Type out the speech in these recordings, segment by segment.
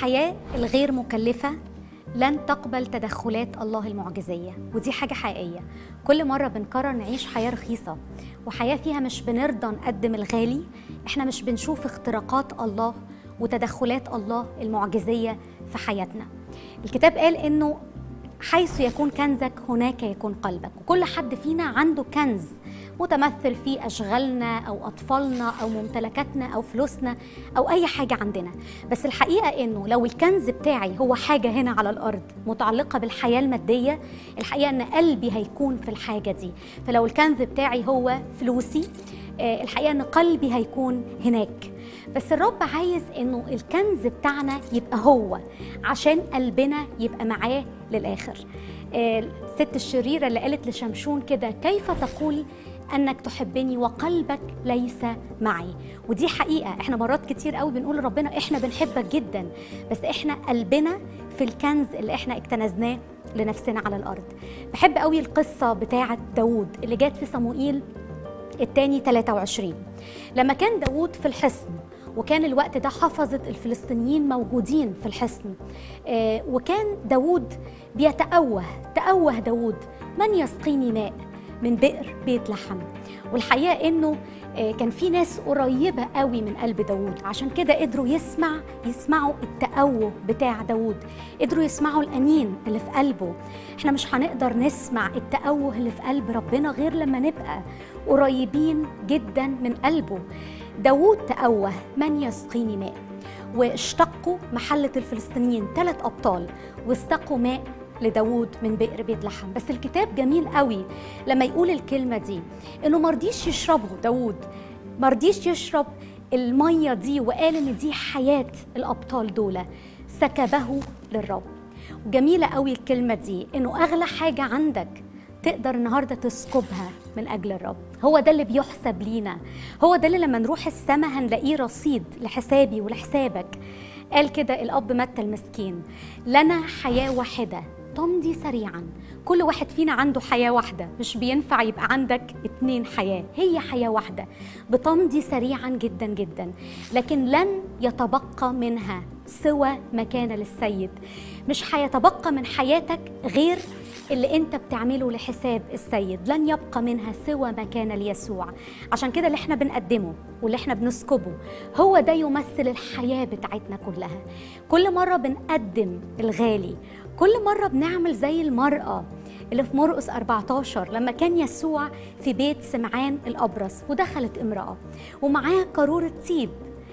الحياة الغير مكلفة لن تقبل تدخلات الله المعجزية ودي حاجة حقيقية كل مرة بنقرر نعيش حياة رخيصة وحياة فيها مش بنرضى نقدم الغالي احنا مش بنشوف اختراقات الله وتدخلات الله المعجزية في حياتنا الكتاب قال انه حيث يكون كنزك هناك يكون قلبك وكل حد فينا عنده كنز متمثل في اشغالنا او اطفالنا او ممتلكاتنا او فلوسنا او اي حاجه عندنا بس الحقيقه انه لو الكنز بتاعي هو حاجه هنا على الارض متعلقه بالحياه الماديه الحقيقه ان قلبي هيكون في الحاجه دي فلو الكنز بتاعي هو فلوسي آه، الحقيقه ان قلبي هيكون هناك بس الرب عايز انه الكنز بتاعنا يبقى هو عشان قلبنا يبقى معاه للاخر آه، الست الشريره اللي قالت لشمشون كده كيف تقول انك تحبني وقلبك ليس معي ودي حقيقه احنا مرات كتير قوي بنقول لربنا احنا بنحبك جدا بس احنا قلبنا في الكنز اللي احنا اكتنزناه لنفسنا على الارض بحب قوي القصه بتاعه داوود اللي جت في صموئيل الثاني 23 لما كان داوود في الحصن وكان الوقت ده حفظة الفلسطينيين موجودين في الحصن آه وكان داوود بيتأوه تأوه داوود من يسقيني ماء من بئر بيت لحم والحقيقة إنه آه كان في ناس قريبة قوي من قلب داوود عشان كده قدروا يسمع يسمعوا التأوه بتاع داوود قدروا يسمعوا الأنين اللي في قلبه احنا مش هنقدر نسمع التأوه اللي في قلب ربنا غير لما نبقى قريبين جدا من قلبه داوود تأوه من يسقيني ماء واشتقوا محلة الفلسطينيين ثلاث أبطال واستقوا ماء لداوود من بئر بيت لحم بس الكتاب جميل قوي لما يقول الكلمة دي إنه مرضيش يشربه داوود مرضيش يشرب المية دي وقال إن دي حياة الأبطال دول سكبه للرب وجميلة قوي الكلمة دي إنه أغلى حاجة عندك تقدر النهارده تسكبها من اجل الرب هو ده اللي بيحسب لينا هو ده اللي لما نروح السما هنلاقيه رصيد لحسابي ولحسابك قال كده الاب متى المسكين لنا حياه واحده تمضي سريعا كل واحد فينا عنده حياة واحدة مش بينفع يبقى عندك اتنين حياة هي حياة واحدة بتمضي سريعا جدا جدا لكن لن يتبقى منها سوى ما كان للسيد مش هيتبقى من حياتك غير اللي انت بتعمله لحساب السيد لن يبقى منها سوى ما كان ليسوع عشان كده اللي احنا بنقدمه واللي احنا بنسكبه هو ده يمثل الحياة بتاعتنا كلها كل مرة بنقدم الغالي كل مرة بنعمل زي المرأة اللي في مرقس 14 لما كان يسوع في بيت سمعان الأبرص ودخلت امرأة ومعاها قارورة طيب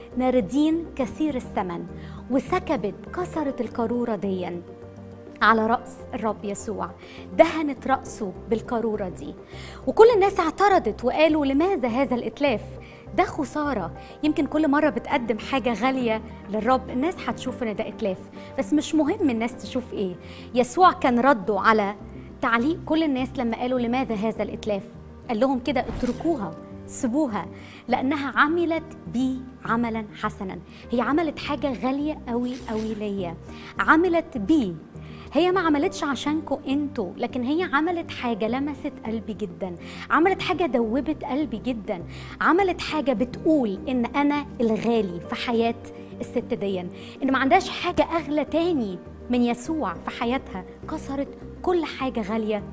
ناردين كثير الثمن وسكبت كسرت القارورة ديًا على رأس الرب يسوع دهنت رأسه بالقارورة دي وكل الناس اعترضت وقالوا لماذا هذا الإتلاف ده خسارة يمكن كل مرة بتقدم حاجة غالية للرب الناس هتشوف إن ده إتلاف بس مش مهم الناس تشوف إيه يسوع كان رده على تعليق كل الناس لما قالوا لماذا هذا الإتلاف قال لهم كده اتركوها سيبوها لانها عملت بي عملا حسنا هي عملت حاجه غاليه قوي قوي ليا عملت بي هي ما عملتش عشانكم انتوا لكن هي عملت حاجه لمست قلبي جدا عملت حاجه دوبت قلبي جدا عملت حاجه بتقول ان انا الغالي في حياه الست دي ان ما عندهاش حاجه اغلى تاني من يسوع في حياتها كسرت كل حاجه غاليه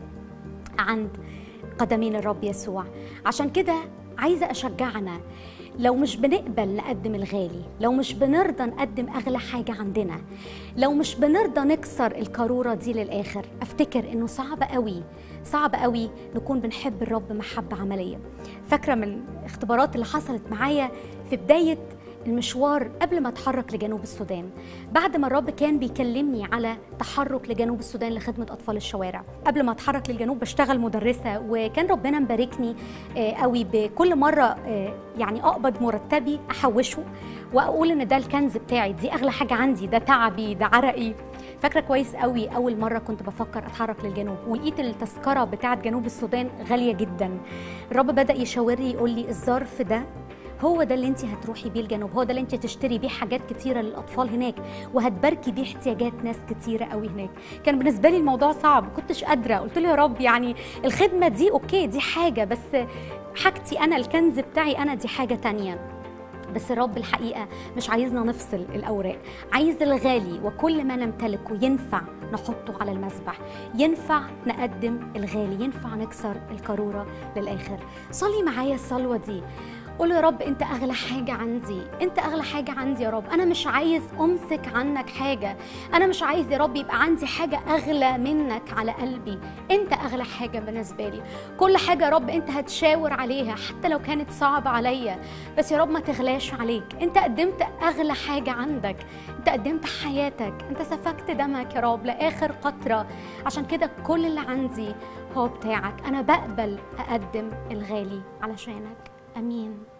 عند قدمين الرب يسوع عشان كده عايزه اشجعنا لو مش بنقبل نقدم الغالي لو مش بنرضى نقدم اغلى حاجه عندنا لو مش بنرضى نكسر القاروره دي للاخر افتكر انه صعب قوي صعب قوي نكون بنحب الرب محبه عمليه فاكره من الاختبارات اللي حصلت معايا في بدايه المشوار قبل ما اتحرك لجنوب السودان بعد ما الرب كان بيكلمني على تحرك لجنوب السودان لخدمه اطفال الشوارع قبل ما اتحرك للجنوب بشتغل مدرسه وكان ربنا مباركني قوي بكل مره يعني اقبض مرتبي احوشه واقول ان ده الكنز بتاعي دي اغلى حاجه عندي ده تعبي ده عرقي فاكره كويس قوي اول مره كنت بفكر اتحرك للجنوب ولقيت التذكره بتاعه جنوب السودان غاليه جدا الرب بدا يشاورني يقول لي الظرف ده هو ده اللي انت هتروحي بيه الجنوب هو ده اللي انت تشتري بيه حاجات كتيره للاطفال هناك وهتباركي بيه احتياجات ناس كتيره قوي هناك كان بالنسبه لي الموضوع صعب ما كنتش قادره قلت له يا رب يعني الخدمه دي اوكي دي حاجه بس حاجتي انا الكنز بتاعي انا دي حاجه تانية بس الرب الحقيقة مش عايزنا نفصل الأوراق عايز الغالي وكل ما نمتلكه ينفع نحطه على المذبح ينفع نقدم الغالي ينفع نكسر القارورة للآخر صلي معايا الصلوة دي قول يا رب انت اغلى حاجه عندي انت اغلى حاجه عندي يا رب انا مش عايز امسك عنك حاجه انا مش عايز يا رب يبقى عندي حاجه اغلى منك على قلبي انت اغلى حاجه بالنسبه لي كل حاجه يا رب انت هتشاور عليها حتى لو كانت صعبه عليا بس يا رب ما تغلاش عليك انت قدمت اغلى حاجه عندك انت قدمت حياتك انت سفكت دمك يا رب لاخر قطره عشان كده كل اللي عندي هو بتاعك انا بقبل اقدم الغالي علشانك امين